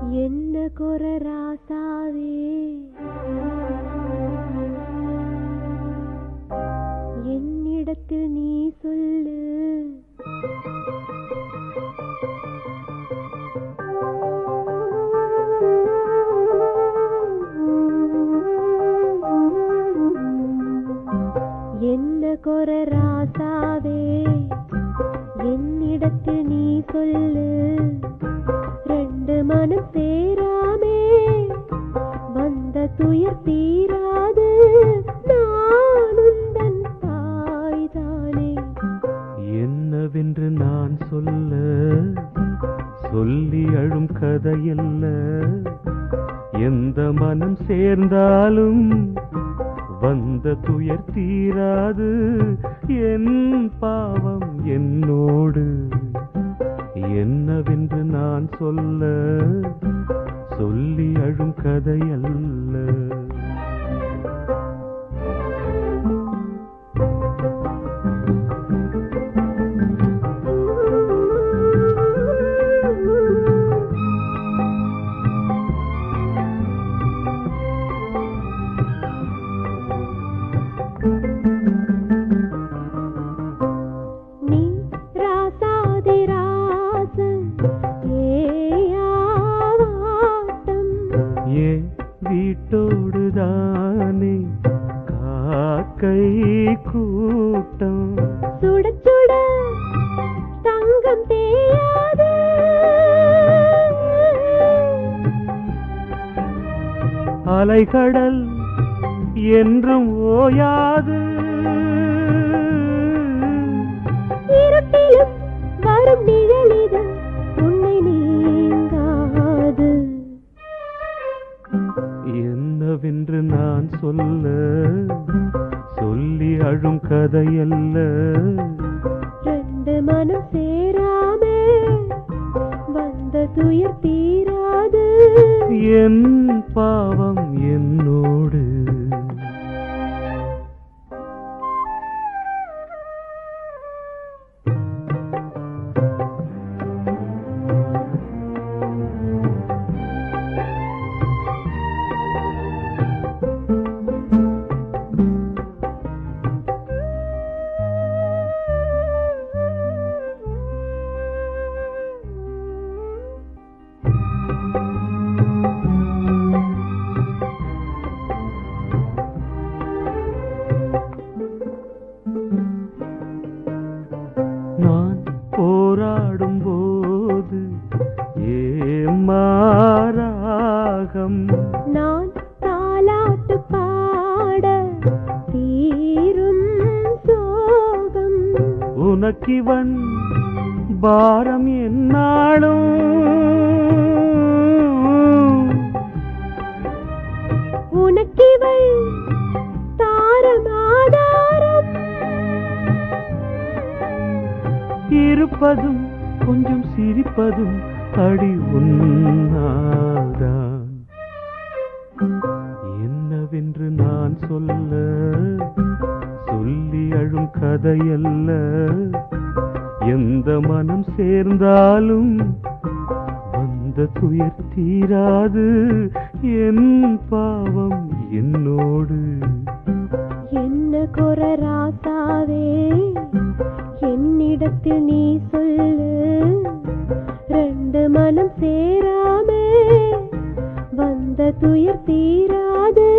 என்ன குற ராசாவே என்னிடத்தில் நீ சொல்லு என்ன குற ராசாவே என்னிடத்தில் நீ சொல்லு ரெண்டு மனம் சேராமே வந்த துயர் தீராது நான் உந்தன் தாய்தானே என்னவென்று நான் சொல்ல சொல்லி அழும் கதையல்ல எந்த மனம் சேர்ந்தாலும் வந்த துயர் தீராது என் பாவம் என்னோடு என்னவென்று நான் சொல்ல சொல்லி அழும் கதையல்ல நீ ராசாதி ராசன் ஏயாவாட்டம் ஏ வீட்டோடு தானே காக்கை கூட்டம் சுட சுட தங்கம் தேயாது அலைகடல் என்றும் ஓயாது இருட்டிலும் வரும் நிழலிது உன்னை நீங்காது என்னவென்று நான் சொல்ல சொல்லி அழும் கதையல்ல ரெண்டு மனம் சேராமே வந்த துயர் தீராது என் பாவம் என்னோடு நான் போராடும் போது ஏமாராகம் நான் தாலாட்டு பாட தீரும் சோகம் உனக்கிவன் பாரம் என்னாலும் உனக்கிவள் தாரம் ஆதாரம் இருப்பதும் கொஞ்சம் சிரிப்பதும் அடி உன்னாதான் என்னவென்று நான் சொல்ல சொல்லி அழும் கதையல்ல எந்த மனம் சேர்ந்தாலும் வந்த துயர் தீராது என் பாவம் என்னோடு என்ன குற ராசாவே என்னிடத்தில் நீ சொல்லு ரெண்டு மனம் சேராமே வந்த துயர் தீராது